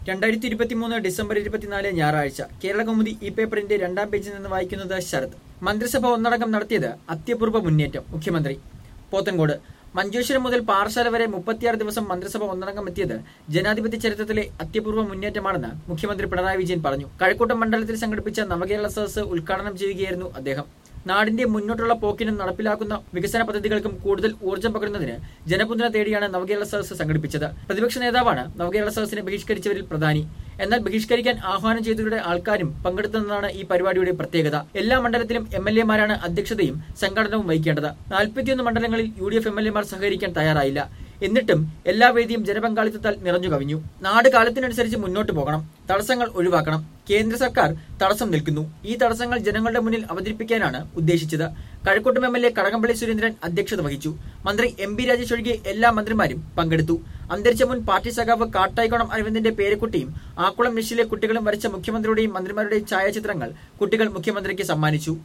രണ്ടായിരത്തി ഇരുപത്തിമൂന്ന് ഡിസംബർ ഇരുപത്തിനാല് ഞായറാഴ്ച കേരള കൗമുദി ഈ പേപ്പറിന്റെ രണ്ടാം പേജിൽ നിന്ന് വായിക്കുന്നത് ശരത് മന്ത്രിസഭ ഒന്നടങ്കം നടത്തിയത് അത്യപൂർവ മുന്നേറ്റം മുഖ്യമന്ത്രി പോത്തൻകോട് മഞ്ചേശ്വരം മുതൽ പാറശാല വരെ മുപ്പത്തിയാറ് ദിവസം മന്ത്രിസഭ ഒന്നടങ്കം എത്തിയത് ജനാധിപത്യ ചരിത്രത്തിലെ അത്യപൂർവ മുന്നേറ്റമാണെന്ന് മുഖ്യമന്ത്രി പിണറായി വിജയൻ പറഞ്ഞു കഴക്കൂട്ടം മണ്ഡലത്തിൽ സംഘടിപ്പിച്ച നവകേരള സദസ്സ് ഉദ്ഘാടനം ചെയ്യുകയായിരുന്നു അദ്ദേഹം നാടിന്റെ മുന്നോട്ടുള്ള പോക്കിനും നടപ്പിലാക്കുന്ന വികസന പദ്ധതികൾക്കും കൂടുതൽ ഊർജ്ജം പകരുന്നതിന് ജനപിന്തുണ തേടിയാണ് നവകേരള സദസ്സ് സംഘടിപ്പിച്ചത് പ്രതിപക്ഷ നേതാവാണ് നവകേരള സദസ്സിനെ ബഹിഷ്കരിച്ചവരിൽ പ്രധാനി എന്നാൽ ബഹിഷ്കരിക്കാൻ ആഹ്വാനം ചെയ്തവരുടെ ആൾക്കാരും പങ്കെടുത്തതെന്നാണ് ഈ പരിപാടിയുടെ പ്രത്യേകത എല്ലാ മണ്ഡലത്തിലും എം എൽ എമാരാണ് അധ്യക്ഷതയും സംഘടനവും വഹിക്കേണ്ടത് നാൽപ്പത്തിയൊന്ന് മണ്ഡലങ്ങളിൽ U D F M L എമാർ സഹകരിക്കാൻ തയ്യാറായില്ല എന്നിട്ടും എല്ലാ വേദിയും ജനപങ്കാളിത്തത്താൽ നിറഞ്ഞു കവിഞ്ഞു നാട് കാലത്തിനനുസരിച്ച് മുന്നോട്ട് പോകണം തടസ്സങ്ങൾ ഒഴിവാക്കണം കേന്ദ്ര സർക്കാർ തടസ്സം നിൽക്കുന്നു ഈ തടസ്സങ്ങൾ ജനങ്ങളുടെ മുന്നിൽ അവതരിപ്പിക്കാനാണ് ഉദ്ദേശിച്ചത് Kazhakoottam M L A Kadakampally Surendran അധ്യക്ഷത വഹിച്ചു മന്ത്രി എം പി രാജേഷ് ഒഴികെ എല്ലാ മന്ത്രിമാരും പങ്കെടുത്തു അന്തരിച്ച മുൻ പാർട്ടി സഖാവ് കാട്ടായിക്കോണം അരവിന്ദന്റെ പേരക്കുട്ടിയും ആക്കുളം നിഷിലെ കുട്ടികളും വരച്ച മുഖ്യമന്ത്രിയുടെയും മന്ത്രിമാരുടെയും ഛായാചിത്രങ്ങൾ കുട്ടികൾ മുഖ്യമന്ത്രിക്ക് സമ്മാനിച്ചു